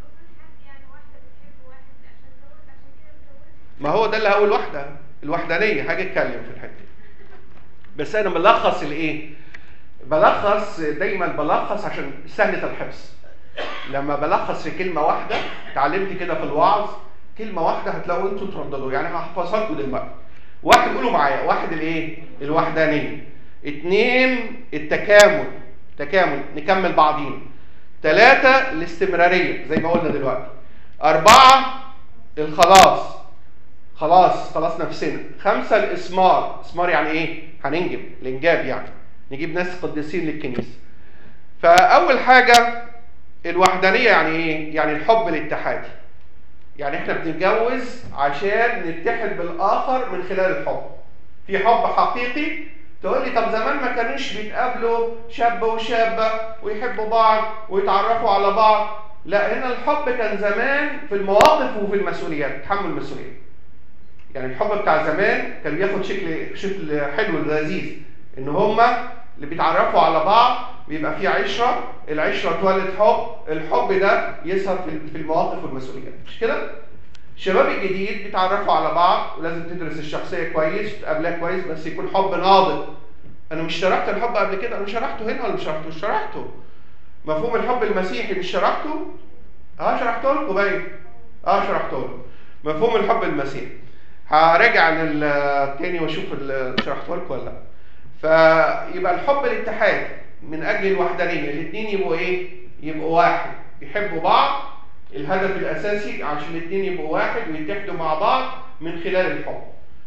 ما هو ده اللي هقول واحده الوحدانيه حاجه اتكلم في الحته بس انا ملخص الايه بلخص دايما بلخص عشان سهله الحفظ لما بلخص في كلمه واحده اتعلمت كده في الوعظ كلمه واحده هتلاقوا انتوا ترددوا يعني هحفظها لكم دلوقتي واحد قولوا معايا واحد الايه الوحدانيه اتنين التكامل تكامل نكمل بعضين ثلاثة الاستمرارية زي ما قلنا دلوقتي أربعة الخلاص خلاص خلاص نفسنا خمسة الإسمار إسمار يعني إيه؟ هننجب الإنجاب يعني نجيب ناس قديسين للكنيسة فأول حاجة الوحدانية يعني إيه؟ يعني الحب الاتحادي يعني إحنا بنتجوز عشان نتحد بالآخر من خلال الحب في حب حقيقي تقول لي طب زمان ما كانوش بيتقابلوا شاب وشابة ويحبوا بعض ويتعرفوا على بعض لا هنا الحب كان زمان في المواقف وفي المسؤوليات تحمل المسؤولية يعني الحب بتاع زمان كان بياخد شكل شكل حلو لذيذ ان هما اللي بيتعرفوا على بعض بيبقى في عشرة العشرة تولد حب الحب ده يظهر في المواقف والمسؤوليات مش كده؟ الشباب الجديد بيتعرفوا على بعض ولازم تدرس الشخصيه كويس تقابلها كويس بس يكون حب ناضج انا مش شرحت الحب قبل كده انا شرحته هنا ولا مش شرحته شرحته مفهوم الحب المسيحي مش شرحته اه شرحته لكم باين اه شرحته لكم مفهوم الحب المسيحي هراجع للتاني واشوف ال- شرحته لكم ولا لا فيبقى الحب الاتحاد من اجل الوحدانيه الاثنين يبقوا ايه يبقوا واحد يحبوا بعض الهدف الاساسي عشان الاثنين يبقوا واحد ويتحدوا مع بعض من خلال الحب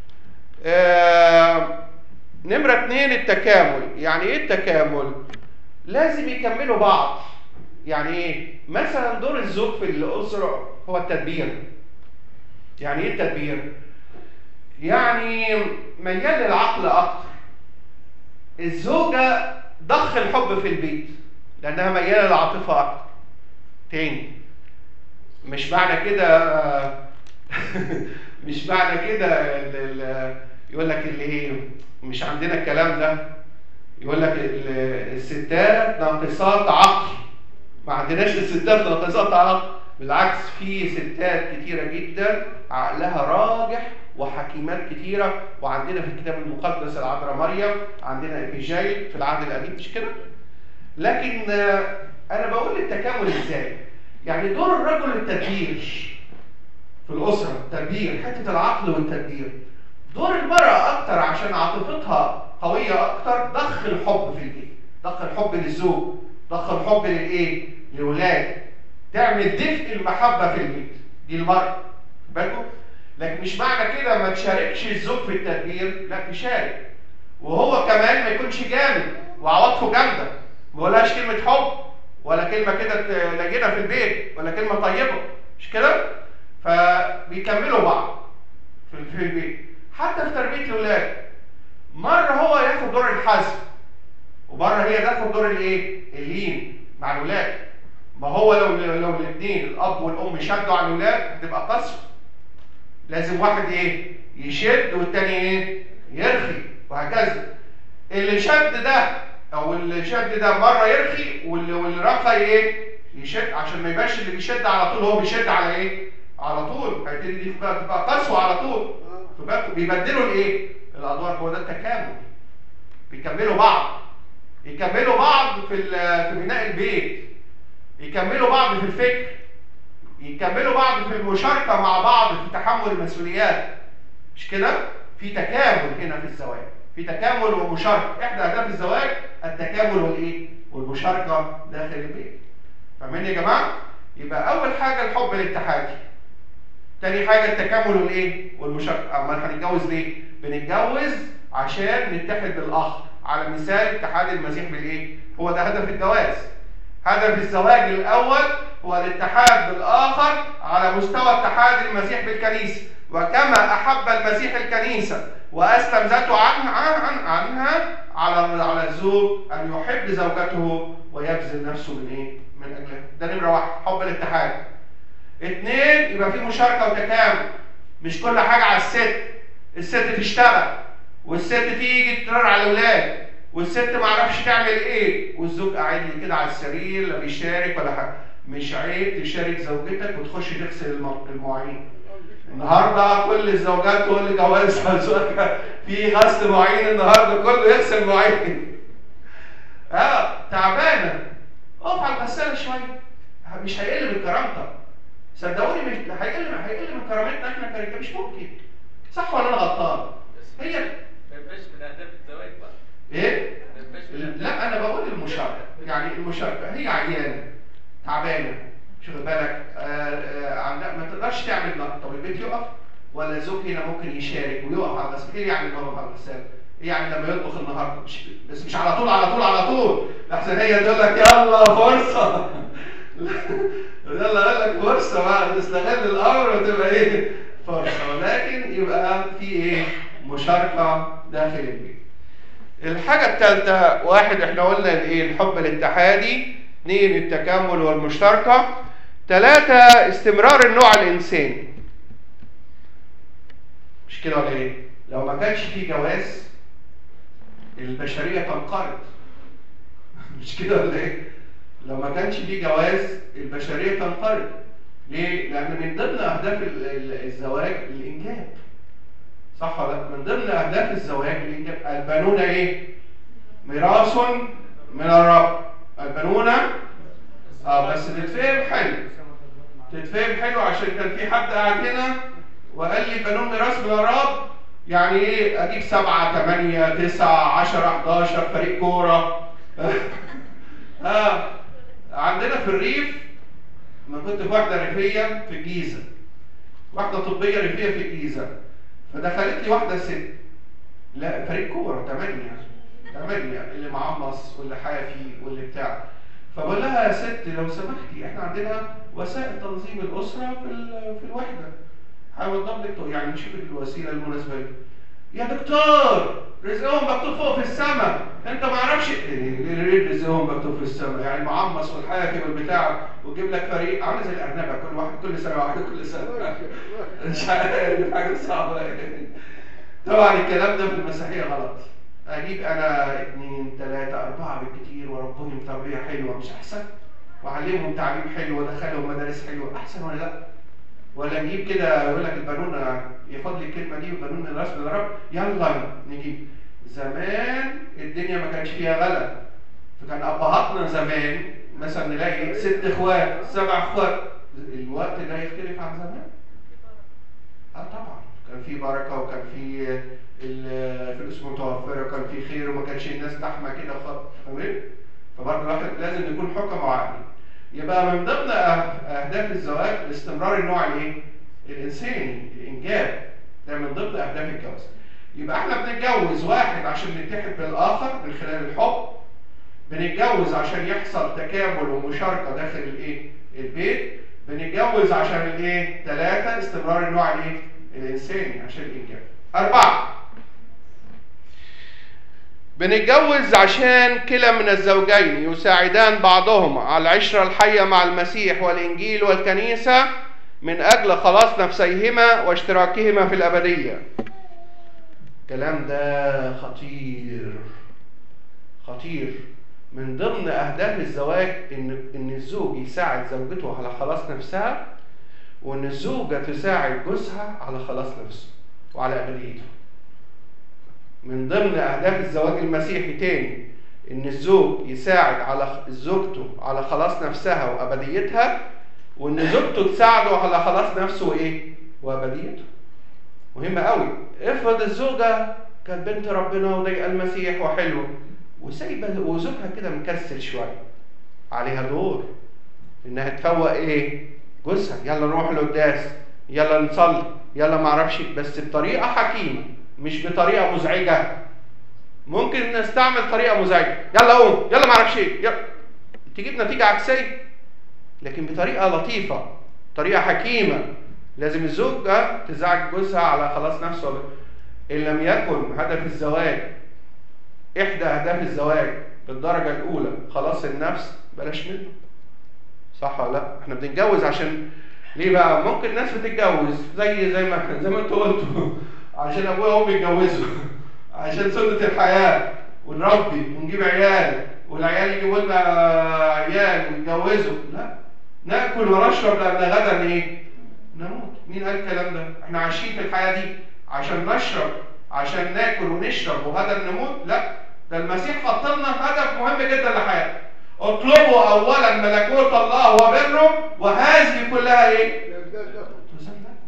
آه نمرة اتنين التكامل يعني ايه التكامل لازم يكملوا بعض يعني ايه مثلا دور الزوج في الاسرة هو التدبير يعني ايه التدبير يعني ميال للعقل اكتر الزوجة ضخ الحب في البيت لانها ميالة للعاطفة اكتر تاني مش معنى كده مش معنى كده ال- ال- يقول لك اللي ايه مش عندنا الكلام ده يقول لك ال- الستات ناقصات عقل ما عندناش الستات ناقصات عقل بالعكس في ستات كتيره جدا عقلها راجح وحكيمات كتيره وعندنا في الكتاب المقدس العذراء مريم عندنا ابيجايل في العهد القديم مش كده لكن آه، انا بقول التكامل ازاي يعني دور الرجل التدبير في الاسره التدبير حته العقل والتدبير دور المراه اكتر عشان عاطفتها قويه اكتر ضخ الحب في البيت ضخ الحب للزوج ضخ الحب للايه للولاد تعمل دفء المحبه في البيت دي المراه خد بالكم لكن مش معنى كده ما تشاركش الزوج في التدبير لا تشارك وهو كمان ما يكونش جامد وعواطفه جامده ما يقولهاش كلمه حب ولا كلمه كده تلاقينا في البيت ولا كلمه طيبه مش كده فبيكملوا بعض في في البيت حتى في تربيه الاولاد مره هو ياخد دور الحزم ومره هي تاخد دور الايه اللين مع الاولاد ما هو لو لو الاثنين الاب والام شدوا على الاولاد هتبقى قسوه لازم واحد ايه يشد والتاني ايه يرخي وهكذا اللي شد ده او اللي شد ده مره يرخي واللي واللي رخى ايه يشد عشان ما يبقاش اللي بيشد على طول هو بيشد على ايه على طول هيبتدي دي تبقى تبقى قسوه على طول خد بالكم؟ بيبدلوا الايه الادوار هو ده التكامل بيكملوا بعض يكملوا بعض في ال- في بناء البيت يكملوا بعض في الفكر يكملوا بعض في المشاركه مع بعض في تحمل المسؤوليات مش كده في تكامل هنا في الزواج في تكامل ومشاركه احدى اهداف الزواج التكامل والايه والمشاركه داخل البيت فاهمين يا جماعه يبقى اول حاجه الحب الاتحادي تاني حاجه التكامل والايه والمشاركه اما هنتجوز ليه بنتجوز عشان نتحد بالاخ على مثال اتحاد المسيح بالايه هو ده هدف الجواز هدف الزواج الاول هو الاتحاد بالاخر على مستوى اتحاد المسيح بالكنيسه وكما احب المسيح الكنيسه واسلم ذاته عن عن عن عنها على على الزوج ان يحب زوجته ويبذل نفسه من ايه؟ من اجلها ده نمره واحد حب الاتحاد اتنين يبقى في مشاركه وتكامل مش كل حاجه على الست الست تشتغل والست تيجي ترر على الاولاد والست ما عرفش تعمل ايه والزوج قاعد لي كده على السرير لا بيشارك ولا حاجه مش عيب تشارك زوجتك وتخش تغسل الم- المواعين النهارده كل الزوجات تقول لي جوازها زوجها في غسل مواعين النهارده كله يغسل مواعين اه تعبانه اقف على الغساله شويه مش هيقل من كرامتك صدقوني مش هيقل هيقل من كرامتنا احنا كرجاله مش ممكن صح ولا انا غلطان؟ هي ما يبقاش من اهداف الزواج بقى ايه؟ ما يبقاش من أهداف- لا انا بقول المشاركه يعني المشاركه هي عيانه تعبانه شوف بالك آه، آه، عندها ما تقدرش تعمل نقد طب البيت يقف ولا الزوج هنا ممكن يشارك ويقف على الغسالة ايه يعني يقف على الغسالة؟ ايه يعني لما يطبخ النهارده مش بس مش على طول على طول على طول لحسن هي تقول لك يلا فرصه يلا اقول لك فرصه بقى نستغل الامر وتبقى ايه فرصه ولكن يبقى في ايه مشاركه داخل البيت الحاجة الثالثة واحد احنا قلنا الايه الحب الاتحادي اثنين التكامل والمشتركة ثلاثة استمرار النوع الإنساني مش كده ولا ايه؟ لو ما كانش في جواز البشرية تنقرض مش كده ولا ايه؟ لو ما كانش في جواز البشرية تنقرض ليه؟ لأن من ضمن أهداف ال- ال- الزواج الإنجاب صح ولا لا؟ من ضمن اهداف الزواج الإنجاب البنون ايه؟ ميراث من الرب البنون اه بس تتفهم حلو تتفهم حلو عشان كان في حد قاعد هنا وقال لي قانون ميراث بالاراب يعني ايه اجيب سبعة تمانية تسعة عشرة 11 فريق كورة اه عندنا في الريف ما كنت في واحدة ريفية في الجيزة واحدة طبية ريفية في الجيزة فدخلت لي واحدة ست لا فريق كورة تمانية تمانية اللي معمص واللي حافي واللي بتاع فبقول لها يا ست لو سمحتي احنا عندنا وسائل تنظيم الأسرة في ال- في الوحدة هوضب لك يعني نشوف الوسيلة المناسبة لك يا دكتور رزقهم مكتوب فوق في السماء انت ما اعرفش ليه رزقهم مكتوب في السماء يعني المعمص والحافي والبتاع وتجيب لك فريق عامل زي الارنبه كل واحد كل سنه واحده كل سنه مش عارف حاجه صعبه يعني. طبعا الكلام ده في المسيحيه غلط اجيب انا اثنين ثلاثه اربعه بالكثير واربيهم تربيه حلوه مش احسن واعلمهم تعليم حلو وادخلهم مدارس حلوه احسن ولا لا؟ ولا نجيب كده يقول لك البالون ياخد لي الكلمه دي وبالون الرسم الرب يلا نجيب زمان الدنيا ما كانش فيها غلا فكان ابهاتنا زمان مثلا نلاقي ست اخوات سبع اخوات الوقت ده يختلف عن زمان اه طبعا كان في بركه وكان في الفلوس متوفره وكان في خير وما كانش الناس تحمى كده وخلاص فاهمين؟ فبرضه الواحد لازم نكون حكم وعقلي يبقى من ضمن أه- اهداف الزواج استمرار النوع الايه؟ الانساني الانجاب ده من ضمن اهداف الجواز يبقى احنا بنتجوز واحد عشان نتحد بالاخر من خلال الحب بنتجوز عشان يحصل تكامل ومشاركه داخل الايه؟ البيت بنتجوز عشان الايه؟ ثلاثه استمرار النوع الايه؟ الانساني عشان الانجاب اربعه بنتجوز عشان كلا من الزوجين يساعدان بعضهما على العشرة الحية مع المسيح والإنجيل والكنيسة من أجل خلاص نفسيهما واشتراكهما في الأبدية الكلام ده خطير خطير من ضمن أهداف الزواج إن إن الزوج يساعد زوجته على خلاص نفسها وإن الزوجة تساعد جوزها على خلاص نفسه وعلى أبديته من ضمن اهداف الزواج المسيحي تاني ان الزوج يساعد على زوجته على خلاص نفسها وابديتها وان زوجته تساعده على خلاص نفسه وايه وابديته مهم قوي افرض الزوجه كانت بنت ربنا وضيق المسيح وحلوه وسايبه وزوجها كده مكسل شويه عليها دور انها تفوق ايه جوزها يلا نروح القداس يلا نصلي يلا ما اعرفش بس بطريقه حكيمه مش بطريقه مزعجه ممكن نستعمل طريقه مزعجه يلا قوم يلا ما اعرفش ايه يلا تجيب نتيجه عكسيه لكن بطريقه لطيفه طريقه حكيمه لازم الزوجه تزعج جوزها على خلاص نفسه ان لم يكن هدف الزواج احدى اهداف الزواج بالدرجه الاولى خلاص النفس بلاش منه صح ولا لا احنا بنتجوز عشان ليه بقى ممكن ناس بتتجوز زي زي ما زي ما انتوا قلتوا عشان ابويا وامي يتجوزوا عشان سنة الحياة ونربي ونجيب عيال والعيال يجيبوا لنا عيال ويتجوزوا لا ناكل ونشرب لان غدا ايه؟ نموت مين قال الكلام ده؟ احنا عايشين في الحياة دي عشان نشرب عشان ناكل ونشرب وغدا نموت لا ده المسيح حط لنا هدف مهم جدا لحياتنا اطلبوا اولا ملكوت الله وبره وهذه كلها ايه؟ تزال لكم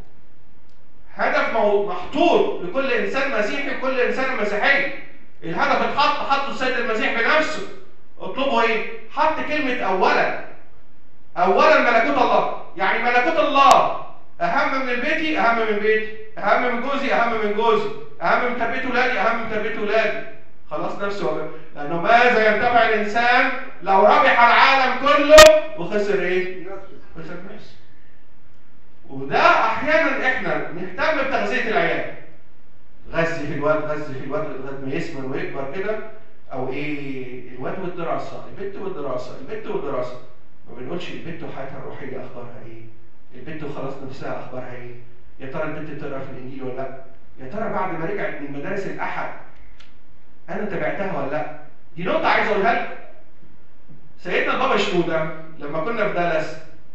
هدف مو- محطوط لكل انسان مسيحي وكل انسان مسيحي الهدف اتحط حطه السيد المسيح بنفسه اطلبوا ايه حط كلمه اولا اولا ملكوت الله يعني ملكوت الله اهم من بيتي اهم من بيتي اهم من جوزي اهم من جوزي اهم من تربيه ولادي اهم من تربيه ولادي خلاص نفسه وبقى. لانه ماذا ينتفع الانسان لو ربح العالم كله وخسر ايه خسر نفسه وده احيانا احنا نهتم بتغذيه العيال غذي في الواد غذي في الواد لغايه ما يسمن ويكبر كده او ايه الواد والدراسه البنت والدراسه البنت والدراسه ما بنقولش البنت وحياتها الروحيه اخبارها ايه البنت وخلاص نفسها اخبارها ايه يا ترى البنت بتقرا في الانجيل ولا لا يا ترى بعد ما رجعت من مدارس الاحد انا تابعتها ولا لا دي نقطه عايز اقولها لك سيدنا البابا شنوده لما كنا في دالاس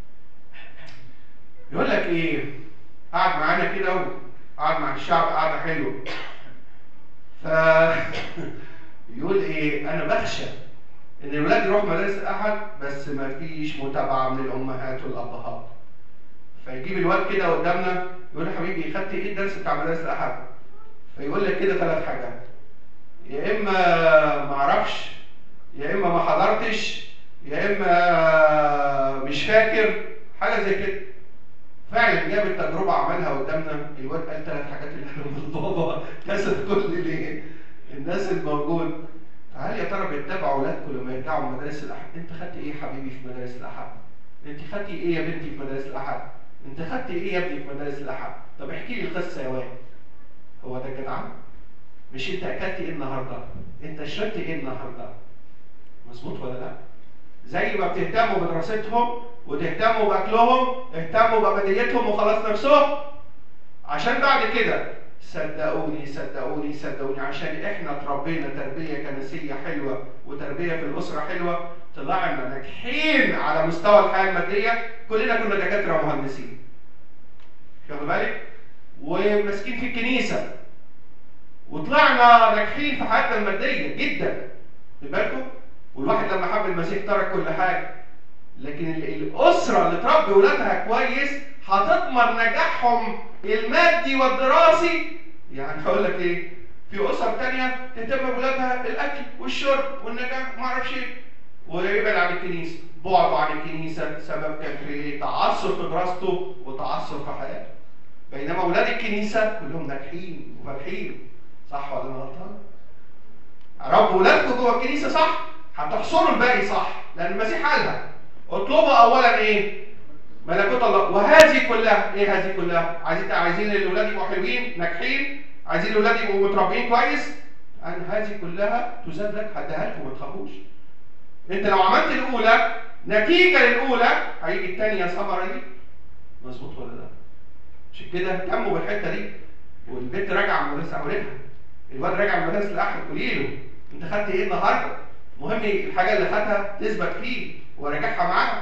يقول لك ايه قعد معانا كده وقعد مع الشعب قعده حلوه ف يقول ايه انا بخشى ان الولاد يروحوا مدارس الاحد بس ما فيش متابعه من الامهات والابهات فيجيب الواد كده قدامنا يقول له حبيبي خدت ايه الدرس بتاع مدارس الاحد فيقول لك كده ثلاث حاجات يا اما ما اعرفش يا اما ما حضرتش يا اما مش فاكر حاجه زي كده فعلا جاب التجربه عملها قدامنا الواد قال ثلاث حاجات اللي قالهم البابا كسب كل الايه الناس الموجود فهل يا ترى بيتبعوا اولادكم لما يرجعوا من مدارس الاحد انت خدت ايه حبيبي في مدارس الاحد انت خدتي ايه يا بنتي في مدارس الاحد انت خدت ايه يا ابني في مدارس الاحد طب احكي لي القصه يا واد هو ده الجدعان مش انت اكلت ايه النهارده انت شربت ايه النهارده مظبوط ولا لا زي ما بتهتموا بدراستهم وتهتموا باكلهم اهتموا بابديتهم وخلاص نفسهم عشان بعد كده صدقوني صدقوني صدقوني عشان احنا اتربينا تربيه كنسيه حلوه وتربيه في الاسره حلوه طلعنا ناجحين على مستوى الحياه الماديه كلنا كنا دكاتره ومهندسين واخد بالك وماسكين في الكنيسه وطلعنا ناجحين في حياتنا الماديه جدا خد بالكم والواحد لما حب المسيح ترك كل حاجه لكن ال- الاسره اللي تربي ولادها كويس هتضمن نجاحهم المادي والدراسي يعني هقول لك ايه في اسر تانية تهتم بولادها الاكل والشرب والنجاح وما اعرفش ايه ويبعد عن الكنيسه بعده عن الكنيسه سبب كان في ايه تعثر في دراسته وتعثر في حياته بينما اولاد الكنيسه كلهم ناجحين وفالحين صح ولا انا غلطان؟ ربوا ولادكم جوه الكنيسه صح هتحصروا الباقي صح لان المسيح قالها اطلبوا اولا ايه ملكوت الله وهذه كلها ايه هذه كلها عايزين عايزين الاولاد يبقوا حلوين ناجحين عايزين الاولاد يبقوا متربيين كويس ان هذه كلها تزاد لك هديها لكم ما تخافوش انت لو عملت الاولى نتيجه للاولى هيجي الثانيه ثمره دي مظبوط ولا لا عشان كده اهتموا بالحته دي والبنت راجعه من مدرسه اولادها الواد راجع من مدرسه الاحد قولي له انت خدت ايه النهارده مهم الحاجه اللي خدها تثبت فيه وراجعها معاه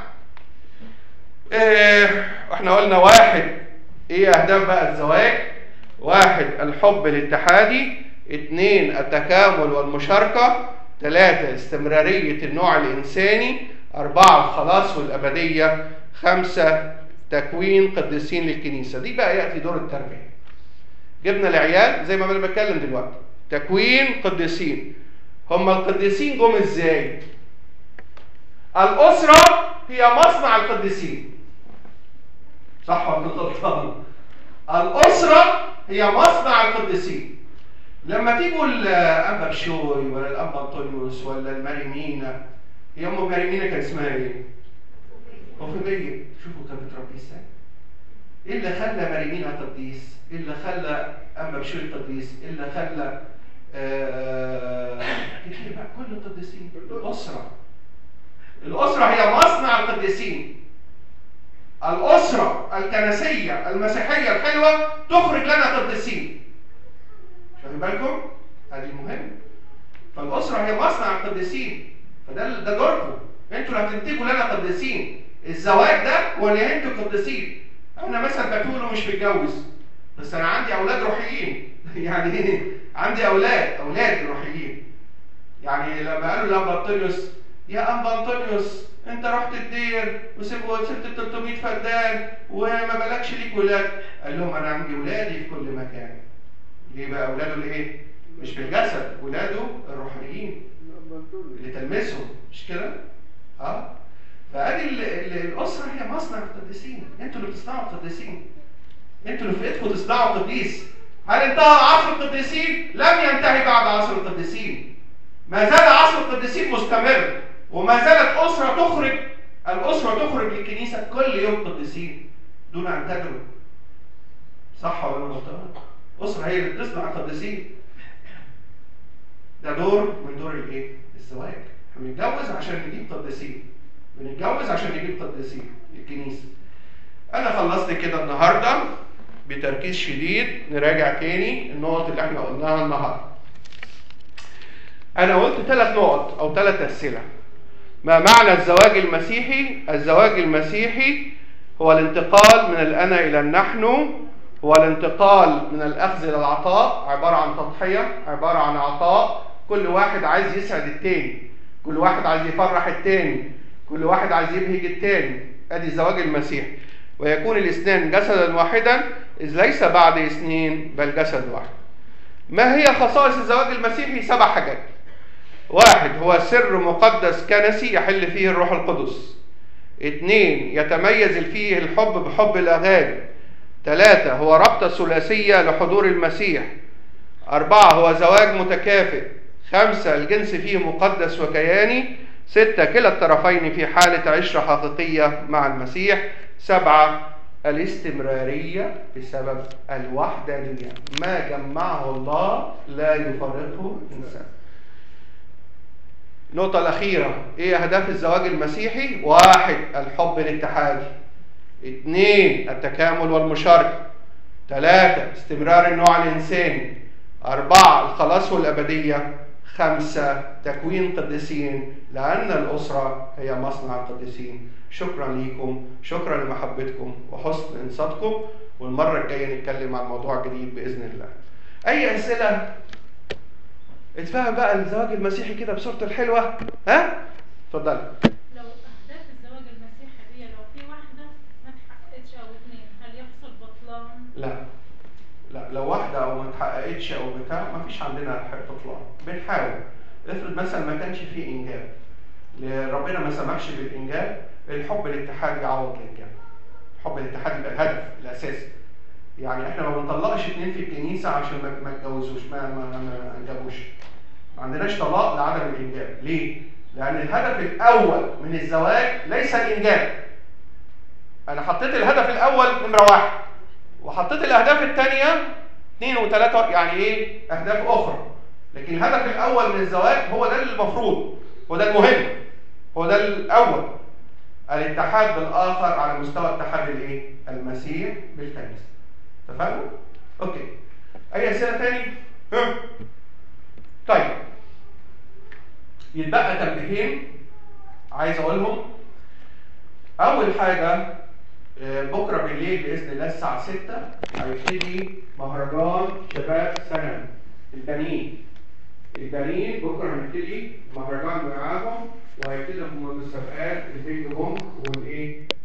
إيه احنا قلنا واحد ايه اهداف بقى الزواج واحد الحب الاتحادي اثنين التكامل والمشاركة ثلاثة استمرارية النوع الإنساني أربعة الخلاص والأبدية خمسة تكوين قديسين للكنيسة دي بقى يأتي دور التربية جبنا العيال زي ما انا بتكلم دلوقتي تكوين قديسين هم القديسين جم ازاي الأسرة هي مصنع القديسين صح ولا غلطان الأسرة هي مصنع القديسين لما تيجوا الأنبا بشوي ولا الأنبا أنطونيوس ولا الماريمينا هي أم ماريمينا كان اسمها إيه؟ أوفيمية شوفوا كانت بتربي إزاي إيه اللي خلى ماريمينا قديس؟ إيه اللي خلى أنبا بشوي قديس؟ إيه اللي خلى آه، كتير بقى كل القديسين الأسرة الأسرة هي مصنع القديسين الأسرة الكنسية المسيحية الحلوة تخرج لنا قديسين واخدين بالكم؟ هذه مهم فالأسرة هي مصنع القديسين فده ده دوركم انتوا اللي هتنتجوا لنا قديسين الزواج ده هو اللي انتوا قديسين انا مثلا بتقول مش متجوز بس انا عندي اولاد روحيين يعني عندي اولاد اولاد روحيين يعني لما قالوا لأنبا أنطونيوس يا أنبا أنطونيوس أنت رحت الدير وسبت وسبت 300 فدان وما بالكش ليك ولاد قال لهم أنا عندي ولادي في كل مكان ليه بقى أولاده الإيه؟ مش بالجسد ولاده الروحيين اللي تلمسهم مش كده؟ اه فادي ال- ال- الاسره هي مصنع القديسين انتوا اللي بتصنعوا القديسين انتوا اللي في ايدكم تصنعوا قديس هل انتهى عصر القديسين؟ لم ينتهي بعد عصر القديسين ما زال عصر القديسين مستمر وما زالت اسره تخرج الاسره تخرج للكنيسه كل يوم قديسين دون ان تدروا صح ولا انا غلطان؟ اسره هي اللي بتصنع القديسين ده دور من دور الايه؟ الزواج احنا بنتجوز عشان نجيب قديسين بنتجوز عشان نجيب قديسين الكنيسه انا خلصت كده النهارده بتركيز شديد نراجع تاني النقط اللي احنا قلناها النهارده انا قلت ثلاث نقط او ثلاث اسئله ما معنى الزواج المسيحي الزواج المسيحي هو الانتقال من الانا الى النحن هو الانتقال من الاخذ الى العطاء عباره عن تضحيه عباره عن عطاء كل واحد عايز يسعد التاني كل واحد عايز يفرح التاني كل واحد عايز يبهج التاني ادي الزواج المسيحي ويكون الاثنان جسدا واحدا اذ ليس بعد اثنين بل جسد واحد ما هي خصائص الزواج المسيحي سبع حاجات واحد هو سر مقدس كنسي يحل فيه الروح القدس اثنين يتميز فيه الحب بحب الأغاني ثلاثة هو ربطة ثلاثية لحضور المسيح أربعة هو زواج متكافئ خمسة الجنس فيه مقدس وكياني ستة كلا الطرفين في حالة عشرة حقيقية مع المسيح سبعة الاستمرارية بسبب الوحدانية ما جمعه الله لا يفرقه إنسان النقطة الأخيرة إيه أهداف الزواج المسيحي؟ واحد الحب الاتحادي اثنين التكامل والمشاركة ثلاثة استمرار النوع الإنساني أربعة الخلاص والأبدية خمسة تكوين قديسين لأن الأسرة هي مصنع القديسين شكرا ليكم شكرا لمحبتكم وحسن إنصاتكم والمرة الجاية نتكلم عن موضوع جديد بإذن الله أي أسئلة اتفهم بقى الزواج المسيحي كده بصورته الحلوة ها اتفضل لو أهداف الزواج المسيحي دي لو في واحدة ما اتحققتش أو اتنين هل يحصل بطلان؟ لا لا لو واحدة أو ما اتحققتش أو بتاع ما فيش عندنا بطلان بنحاول افرض مثلا ما كانش فيه إنجاب ل- ربنا ما سمحش بالإنجاب الحب الاتحادي يعوض الإنجاب الحب الاتحادي يبقى الهدف الأساسي يعني احنا ما بنطلقش اتنين في الكنيسة عشان ما ما اتجوزوش ما ما ما ما انجبوش ما عندناش طلاق لعدم الإنجاب ليه؟ لأن الهدف الأول من الزواج ليس الإنجاب أنا حطيت الهدف الأول نمرة واحد وحطيت الأهداف الثانية اثنين وثلاثة يعني إيه؟ أهداف أخرى لكن الهدف الأول من الزواج هو ده المفروض هو ده المهم هو ده الأول الاتحاد بالآخر على مستوى اتحاد الإيه؟ المسيح بالكنيسة اتفقنا؟ أوكي أي أسئلة تاني؟ ها؟ طيب يتبقى تنبيهين عايز أقولهم أول حاجة آه، بكرة بالليل بإذن الله الساعة 6 هيبتدي مهرجان شباب ثانوي البنين البنين بكرة هنبتدي مهرجان معاهم وهيبتدي في مسابقات البينج بونج والإيه